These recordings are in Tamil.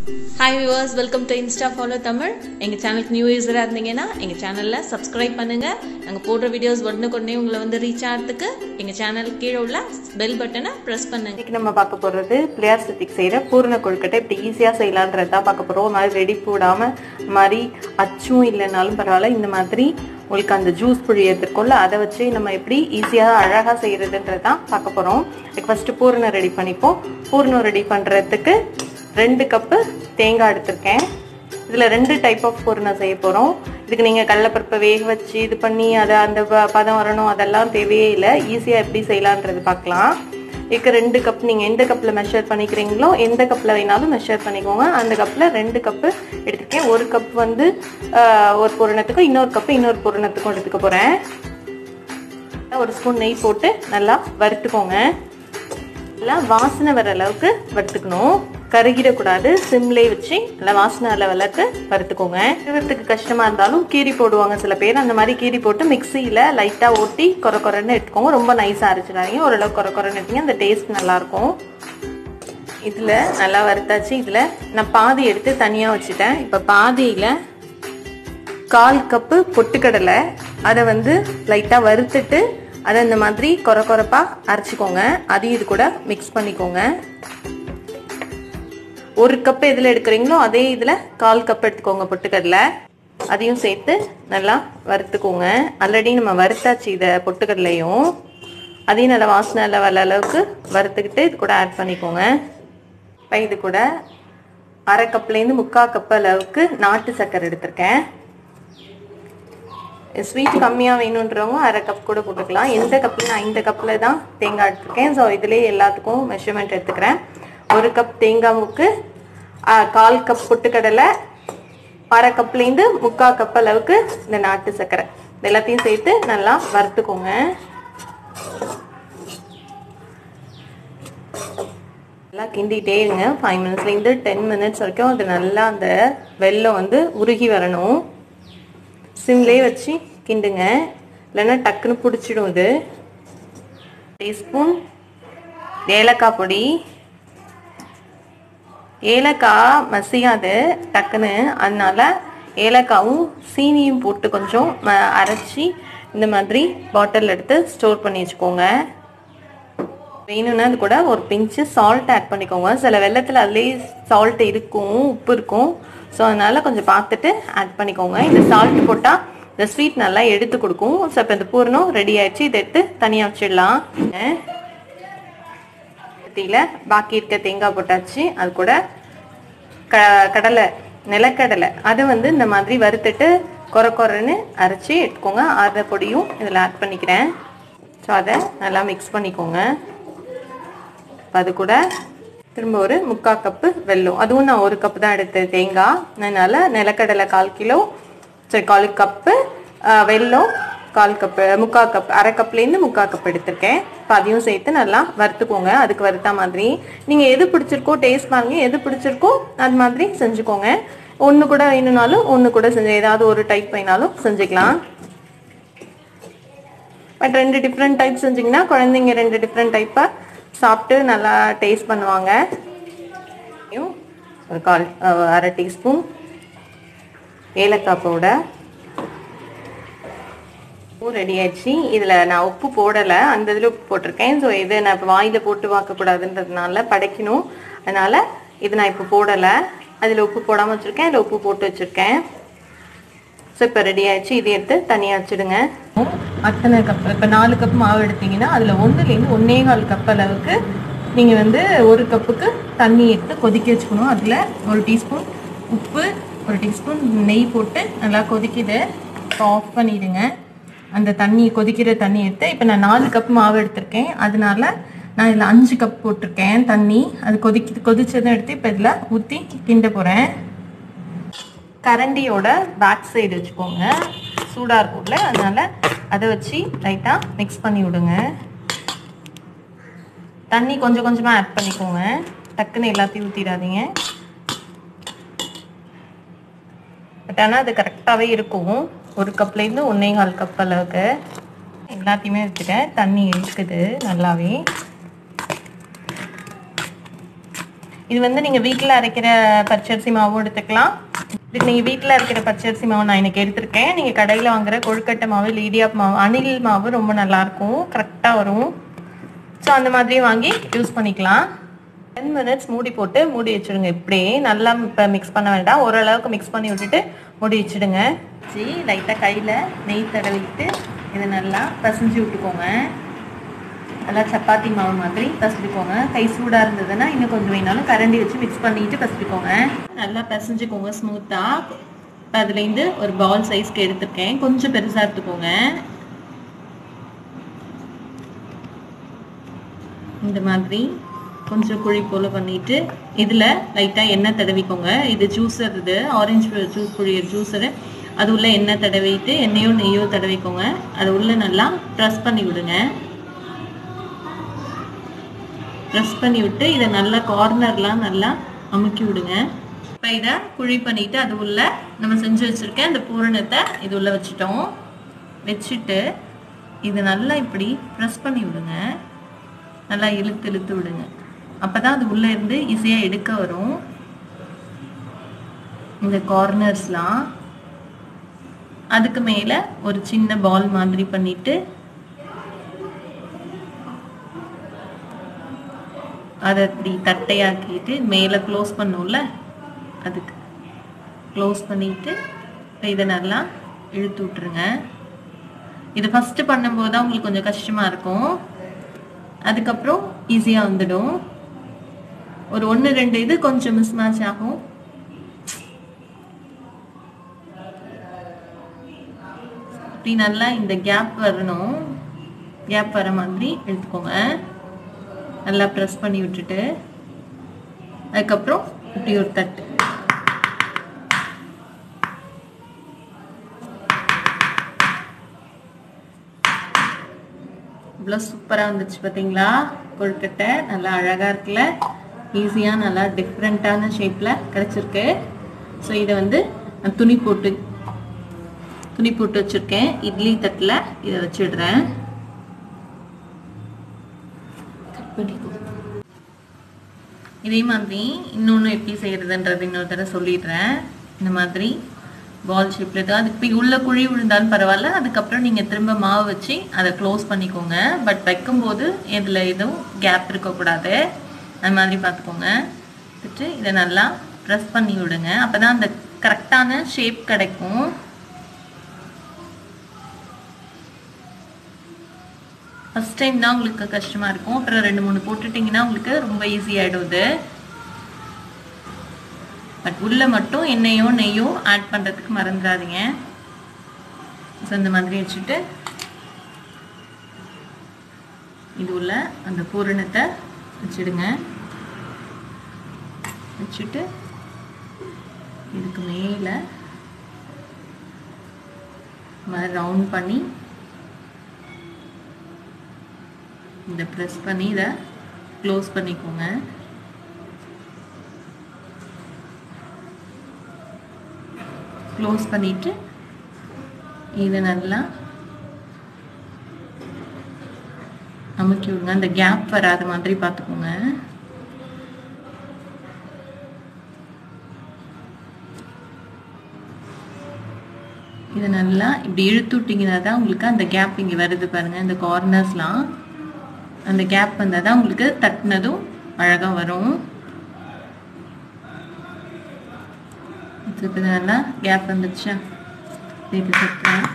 hi viewers welcome to insta follow Tamil எங்கள் சேனலுக்கு நியூ யூஸராக இருந்தீங்கன்னா எங்கள் சேனலில் சப்ஸ்கிரைப் பண்ணுங்கள் நாங்கள் போடுற வீடியோஸ் உடனுக்குடனே உங்களை வந்து ரீச் ஆகிறதுக்கு எங்கள் சேனல் கீழே உள்ள பெல் பட்டனை ப்ரெஸ் பண்ணுங்க இன்னைக்கு நம்ம பார்க்க போகிறது பிள்ளையார் சதுர்த்திக்கு செய்கிற பூரண கொழுக்கட்டை இப்படி ஈஸியாக செய்யலான்றது தான் பார்க்க போகிறோம் ஒரு மாதிரி ரெடி போடாமல் மாதிரி அச்சும் இல்லைனாலும் பரவாயில்ல இந்த மாதிரி உங்களுக்கு அந்த ஜூஸ் புழியறதுக்குள்ள அதை வச்சு நம்ம எப்படி ஈஸியாக அழகாக செய்கிறதுன்றது தான் பார்க்க போகிறோம் இதுக்கு ஃபஸ்ட்டு பூரணம் ரெடி பண்ணிப்போம் பூரணம் ரெடி பண்ணுறதுக்கு ரெண்டு கப்பு தேங்காய் எடுத்திருக்கேன் இதில் ரெண்டு டைப் ஆஃப் பூரணம் செய்ய போகிறோம் இதுக்கு நீங்கள் கடலைப்பருப்பை வேக வச்சு இது பண்ணி அதை அந்த ப- பதம் வரணும் அதெல்லாம் தேவையே இல்லை ஈஸியாக எப்படி செய்யலான்றது பார்க்கலாம் இதுக்கு ரெண்டு கப் நீங்கள் எந்த கப்பில் மெஷர் பண்ணிக்கிறீங்களோ எந்த கப்பில் வேணாலும் மெஷர் பண்ணிக்கோங்க அந்த கப்பில் ரெண்டு கப்பு எடுத்துருக்கேன் ஒரு கப் வந்து ஆஹ், ஒரு பூரணத்துக்கும் இன்னொரு கப்பு இன்னொரு பூரணத்துக்கும் எடுத்துக்க போகிறேன் ஒரு ஸ்பூன் நெய் போட்டு நல்லா வறுத்துக்கோங்க நல்லா வாசனை வர அளவுக்கு வறுத்துக்கணும் கருகிடக்கூடாது சிம்லே வச்சு நல்லா வாசனை வர அளவுக்கு வறுத்துக்கோங்க திருவத்துக்கு கஷ்டமா இருந்தாலும் கீரி போடுவாங்க சில பேர் அந்த மாதிரி கீரி போட்டு மிக்சியில் லைட்டாக ஓட்டி கொர கொரன்னு எடுத்துக்கோங்க ரொம்ப நைஸாக அரைச்சிடாதீங்க ஓரளவு கொர கொரன்னு எடுத்தீங்க அந்த டேஸ்ட் நல்லாயிருக்கும் இதில் நல்லா வறுத்தாச்சு இதில் நான் பாதி எடுத்து தனியாக வச்சுட்டேன் இப்போ பாதியில் கால் கப்பு பொட்டுக்கடலை அதை வந்து லைட்டாக வறுத்துட்டு அதை இந்த மாதிரி கொர கொரப்பாக அரைச்சிக்கோங்க அதையும் இது கூட மிக்ஸ் பண்ணிக்கோங்க ஒரு கப் எதில் எடுக்கிறீங்களோ அதே இதில் கால் கப் எடுத்துக்கோங்க பொட்டுக்கடலை அதையும் சேர்த்து நல்லா வறுத்துக்கோங்க ஆல்ரெடி நம்ம வறுத்தாச்சு இதை பொட்டுக்கடலையும் அதையும் நல்லா வாசனை நல்லா வர அளவுக்கு வறுத்துக்கிட்டு இது கூட ஆட் பண்ணிக்கோங்க இப்போ இது கூட அரை கப்லேருந்து முக்கால் கப் அளவுக்கு நாட்டு சர்க்கரை எடுத்திருக்கேன் ஸ்வீட் கம்மியாக வேணுன்றவங்க அரை கப் கூட போட்டுக்கலாம் எந்த கப்பில் நான் இந்த கப்பில் தான் தேங்காய் எடுத்துருக்கேன் ஸோ இதுலேயே எல்லாத்துக்கும் மெஷர்மெண்ட் எடுத்துக்கிறேன் ஒரு கப் தேங்காய் முக்கு ஆ, கால் கப் பொட்டுக்கடலை அரை கப்லேருந்து முக்கால் கப் அளவுக்கு இந்த நாட்டு சர்க்கரை இது எல்லாத்தையும் சேர்த்து நல்லா வறுத்துக்கோங்க நல்லா கிண்டிகிட்டே இருங்க ஃபைவ் மினிட்ஸ்லேருந்து டென் மினிட்ஸ் வரைக்கும் அது நல்லா அந்த வெல்லம் வந்து உருகி வரணும் சிம்லே வச்சு கிண்டுங்க இல்லைன்னா டக்குன்னு பிடிச்சிடும் இது டீஸ்பூன் ஏலக்காய் பொடி ஏலக்காய் மசியாது டக்குன்னு அதனால ஏலக்காவும் சீனியும் போட்டு கொஞ்சம் ம- அரைச்சி இந்த மாதிரி பாட்டில் எடுத்து ஸ்டோர் பண்ணி வச்சுக்கோங்க வேணும்னா அது கூட ஒரு பிஞ்சு சால்ட் ஆட் பண்ணிக்கோங்க சில வெள்ளத்தில் அதுலேயே சால்ட் இருக்கும் உப்பு இருக்கும் ஸோ அதனால கொஞ்சம் பார்த்துட்டு ஆட் பண்ணிக்கோங்க இந்த சால்ட் போட்டால் இந்த ஸ்வீட் நல்லா எடுத்து கொடுக்கும் ஸோ இப்போ இந்த பூரணம் ரெடி ஆயிடுச்சு இதை எடுத்து தனியாக வச்சிடலாம் சட்டியில் பாக்கி இருக்க தேங்காய் போட்டாச்சு அது கூட க கடலை நிலக்கடலை அதை வந்து இந்த மாதிரி வறுத்துட்டு கொர கொரன்னு அரைச்சி எடுத்துக்கோங்க அதை பொடியும் இதில் ஆட் பண்ணிக்கிறேன் ஸோ அதை நல்லா மிக்ஸ் பண்ணிக்கோங்க இப்போ அது கூட திரும்ப ஒரு முக்கால் கப்பு வெல்லம் அதுவும் நான் ஒரு கப்பு தான் எடுத்தேன் தேங்காய் அதனால நிலக்கடலை கால் கிலோ சரி கால் கப்பு வெல்லம் கால் கப்பு முக்கால் கப் அரை கப்லேருந்து முக்கால் கப் எடுத்திருக்கேன் இப்போ அதையும் சேர்த்து நல்லா வறுத்துக்கோங்க அதுக்கு வறுத்த மாதிரி நீங்கள் எது பிடிச்சிருக்கோ டேஸ்ட் பாருங்க எது பிடிச்சிருக்கோ அது மாதிரி செஞ்சுக்கோங்க ஒன்று கூட வேணும்னாலும் ஒன்று கூட செஞ்சு ஏதாவது ஒரு டைப் வேணாலும் செஞ்சுக்கலாம் பட் ரெண்டு டிஃப்ரெண்ட் டைப் செஞ்சிங்கன்னா குழந்தைங்க ரெண்டு டிஃப்ரெண்ட் டைப்பாக சாப்பிட்டு நல்லா டேஸ்ட் பண்ணுவாங்க இதையும் ஒரு கால் அஹ், அரை டீஸ்பூன் ஏலக்காய் பவுடர் உப்பு ரெடி ஆயிடுச்சு இதில் நான் உப்பு போடலை அந்த இதில் உப்பு போட்டிருக்கேன் ஸோ இது நான் இப்போ வாயில் போட்டு பார்க்கக்கூடாதுன்றதுனால படைக்கணும் அதனால் இது நான் இப்போ போடலை அதில் உப்பு போடாமல் வச்சுருக்கேன் அதில் உப்பு போட்டு வச்சுருக்கேன் ஸோ இப்போ ரெடி ஆயிடுச்சு இதை எடுத்து தனியாக வச்சுடுங்க அத்தனை கப் இப்போ நாலு கப் மாவு எடுத்தீங்கன்னா அதில் ஒன்றுலேருந்து ஒன்னே கால் கப் அளவுக்கு நீங்கள் வந்து ஒரு கப்புக்கு தண்ணி எடுத்து கொதிக்க வச்சுக்கணும் அதில் ஒரு டீஸ்பூன் உப்பு ஒரு டீஸ்பூன் நெய் போட்டு நல்லா கொதிக்குது ஆஃப் பண்ணிடுங்க அந்த தண்ணி கொதிக்கிற தண்ணி எடுத்து இப்போ நான் நாலு கப் மாவு எடுத்திருக்கேன் அதனால நான் இதில் அஞ்சு கப் போட்டிருக்கேன் தண்ணி அது கொதிக்க கொதிச்சதை எடுத்து இப்போ இதில் ஊற்றி கிண்ட போகிறேன் கரண்டியோட பேக் சைடு வச்சுக்கோங்க சூடாக இருக்கும்ல அதனால அதை வச்சு லைட்டாக மிக்ஸ் பண்ணி விடுங்க தண்ணி கொஞ்சம் கொஞ்சமாக ஆட் பண்ணிக்கோங்க டக்குன்னு எல்லாத்தையும் ஊற்றிடாதீங்க பட் ஆனால் அது கரெக்டாகவே இருக்கும் ஒரு கப்லேருந்து ஒன்றே கால் கப் அளவுக்கு எல்லாத்தையுமே வச்சுட்டேன் தண்ணி இருக்குது நல்லாவே இது வந்து நீங்கள் வீட்டில் அரைக்கிற பச்சரிசி மாவும் எடுத்துக்கலாம் இதுக்கு நீங்கள் வீட்டில் அரைக்கிற பச்சரிசி மாவு நான் இன்னைக்கு எடுத்திருக்கேன் நீங்கள் கடையில் வாங்குற கொழுக்கட்டை மாவு இல்லை இடியாப் மாவு அணில் மாவு ரொம்ப நல்லாயிருக்கும் கரெக்டாக வரும் ஸோ அந்த மாதிரி வாங்கி யூஸ் பண்ணிக்கலாம் டென் மினிட்ஸ் மூடி போட்டு மூடி வச்சுடுங்க இப்படியே நல்லா இப்போ மிக்ஸ் பண்ண வேண்டாம் ஓரளவுக்கு மிக்ஸ் பண்ணி விட்டுட்டு மூடி வச்சுடுங்க வச்சு லைட்டாக கையில் நெய் தடவிட்டு இதை நல்லா பசைஞ்சு விட்டுக்கோங்க நல்லா சப்பாத்தி மாவு மாதிரி பசஞ்சுக்கோங்க கை சூடாக இருந்ததுன்னா இன்னும் கொஞ்சம் வேணாலும் கரண்டி வச்சு மிக்ஸ் பண்ணிட்டு பசஞ்சுக்கோங்க நல்லா பசஞ்சுக்கோங்க ஸ்மூத்தாக அதுலேருந்து ஒரு பால் சைஸ்க்கு எடுத்திருக்கேன் கொஞ்சம் பெருசாக எடுத்துக்கோங்க இந்த மாதிரி கொஞ்சம் குழி போல பண்ணிட்டு இதில் லைட்டாக எண்ணெய் தடவிக்கோங்க இது ஜூஸர் இது ஆரஞ்சு ஜூஸ் புழிய ஜூஸரு அது உள்ள எண்ணெய் தடவிட்டு எண்ணெயோ நெய்யோ தடவிக்கோங்க அது உள்ள நல்லா ப்ரெஸ் பண்ணி விடுங்க ப்ரெஸ் பண்ணி விட்டு இதை நல்லா கார்னர்லாம் நல்லா அமுக்கி விடுங்க இப்போ இதை குழி பண்ணிட்டு அது உள்ள நம்ம செஞ்சு வச்சிருக்க அந்த பூரணத்தை இது உள்ள வச்சுட்டோம் வச்சுட்டு இது நல்லா இப்படி ப்ரெஸ் பண்ணி விடுங்க நல்லா இழுத்து இழுத்து விடுங்க அப்பதான் அது உள்ள இருந்து ஈஸியா எடுக்க வரும் இந்த கார்னர்ஸ்லாம் அதுக்கு மேல ஒரு சின்ன பால் மாதிரி பண்ணிட்டு அதை இப்படி தட்டையாக்கிட்டு மேலே க்ளோஸ் பண்ணும்ல அதுக்கு க்ளோஸ் பண்ணிட்டு இப்ப இதை நல்லா இழுத்து விட்டுருங்க இது ஃபர்ஸ்ட் பண்ணும்போது தான் உங்களுக்கு கொஞ்சம் கஷ்டமா இருக்கும் அதுக்கப்புறம் ஈஸியாக வந்துடும் ஒரு ஒன்று ரெண்டு இது கொஞ்சம் மிஸ் மேட்ச் ஆகும் இப்படி நல்லா இந்த கேப் வரணும் கேப் வர மாதிரி எடுத்துக்கோங்க நல்லா ப்ரெஸ் பண்ணி விட்டுட்டு அதுக்கப்புறம் இப்படி ஒரு தட்டு இவ்வளோ சூப்பராக வந்துச்சு பார்த்தீங்களா கொழுக்கட்டை நல்லா அழகாக இருக்குல்ல ஈஸியாக நல்லா டிஃப்ரெண்ட்டான ஷேப்பில் கிடச்சிருக்கு ஸோ இதை வந்து நான் துணி போட்டு துணி போட்டு வச்சுருக்கேன் இட்லி தட்டில் இதை வச்சிடுறேன் கட் பண்ணிக்கோ இதே மாதிரி இன்னொன்று எப்படி செய்யறதுன்றது இன்னொரு தடவை சொல்லிடுறேன் இந்த மாதிரி பால் ஷேப்ல இருக்கு அதுக்கு போய் உள்ள குழி விழுந்தாலும் பரவாயில்ல அதுக்கப்புறம் நீங்க திரும்ப மாவு வச்சு அதை க்ளோஸ் பண்ணிக்கோங்க பட் வைக்கும்போது இதுல எதுவும் கேப் இருக்கக்கூடாது அது மாதிரி பார்த்துக்கோங்க வச்சுட்டு இதை நல்லா ப்ரெஸ் பண்ணி விடுங்க அப்பதான் அந்த கரெக்டான ஷேப் கிடைக்கும் ஃபர்ஸ்ட் டைம் தான் உங்களுக்கு கஷ்டமா இருக்கும் அப்புறம் ரெண்டு மூணு போட்டுட்டீங்கன்னா உங்களுக்கு ரொம்ப ஈஸி ஆயிடும் இது பட் உள்ள மட்டும் எண்ணெயோ நெய்யோ ஆட் பண்றதுக்கு மறந்துடாதீங்க ஸோ இந்த மாதிரி வச்சுட்டு இது உள்ள அந்த பூரணத்தை வச்சிடுங்க வச்சுட்டு இதுக்கு மேலே ரவுண்ட் பண்ணி இதை ப்ரெஸ் பண்ணி இதை க்ளோஸ் பண்ணிக்கோங்க க்ளோஸ் பண்ணிட்டு இதை நல்லா அமுக்கி விடுங்க அந்த கேப் வராத மாதிரி பார்த்துக்கோங்க இதை நல்லா இப்படி இழுத்து விட்டீங்கன்னா தான் உங்களுக்கு அந்த கேப் இங்கே வருது பாருங்க இந்த கார்னர்ஸ்லாம் அந்த கேப் வந்தால் தான் உங்களுக்கு தட்டினதும் அழகாக வரும் இப்போ நல்லா கேப் வந்துடுச்சா இது தட்டுறேன்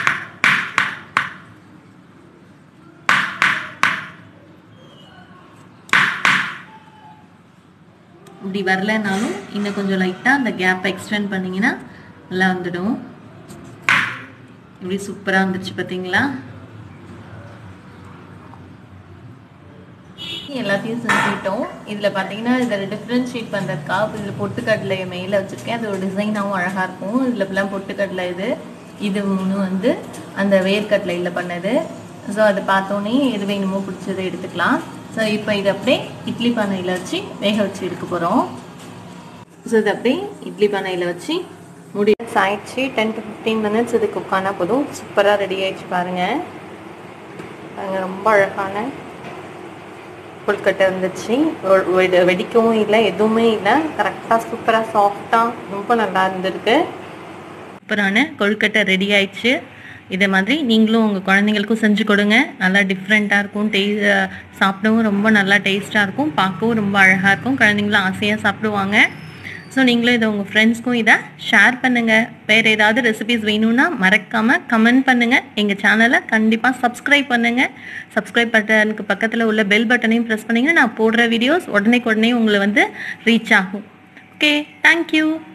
இப்படி வரலனாலும் இன்னும் கொஞ்சம் லைட்டாக அந்த கேப்பை எக்ஸ்டெண்ட் பண்ணிங்கன்னா நல்லா வந்துடும் இப்படி சூப்பராக வந்துருச்சு பார்த்தீங்களா எல்லாத்தையும் செஞ்சுக்கிட்டோம் இதில் பார்த்தீங்கன்னா இதில் டிஃப்ரென்ஷியேட் பண்ணுறதுக்காக இதில் பொட்டுக்கடலை மேலே வச்சுருக்கேன் அது ஒரு டிசைனாகவும் அழகாக இருக்கும் இதில் இப்பெல்லாம் பொட்டுக்கடலை இது இது மூணு வந்து அந்த வேர்க்கடலையில் பண்ணது ஸோ அதை பார்த்தோன்னே எது வேணுமோ பிடிச்சதை எடுத்துக்கலாம் ஸோ இப்போ இதை அப்படியே இட்லி பானையில் வச்சு வேக வச்சு எடுக்க போகிறோம் ஸோ இதை அப்படியே இட்லி பானையில் வச்சு முடி ஆயிடுச்சு டென் டு ஃபிஃப்டீன் மினிட்ஸ் இதுக்கு உட்காந்தா போதும் சூப்பராக ரெடி ஆயிடுச்சு பாருங்கள் பாருங்க ரொம்ப அழகான கொழுக்கட்டை இருந்துச்சு வெ- வெ- வெடிக்கவும் இல்லை எதுவுமே இல்லை கரெக்டாக சூப்பராக சாஃப்டாக ரொம்ப நல்லா இருந்திருக்கு சூப்பரான கொழுக்கட்டை ரெடி ஆயிடுச்சு இதே மாதிரி நீங்களும் உங்கள் குழந்தைங்களுக்கும் செஞ்சு கொடுங்க நல்லா டிஃப்ரெண்ட்டாக இருக்கும் டே சாப்பிடவும் ரொம்ப நல்லா டேஸ்ட்டாக இருக்கும் பார்க்கவும் ரொம்ப அழகாக இருக்கும் குழந்தைங்களும் ஆசையாக சாப்பிடுவாங்க ஸோ நீங்களும் இதை உங்கள் ஃப்ரெண்ட்ஸ்க்கும் இதை ஷேர் பண்ணுங்கள் வேறு ஏதாவது ரெசிபிஸ் வேணும்னா மறக்காமல் கமெண்ட் பண்ணுங்கள் எங்கள் சேனலை கண்டிப்பாக சப்ஸ்கிரைப் பண்ணுங்கள் சப்ஸ்கிரைப் பட்டனுக்கு பக்கத்தில் உள்ள பெல் பட்டனையும் ப்ரெஸ் பண்ணிங்கன்னா நான் போடுற வீடியோஸ் உடனே உடனே உங்களை வந்து ரீச் ஆகும் ஓகே தேங்க்யூ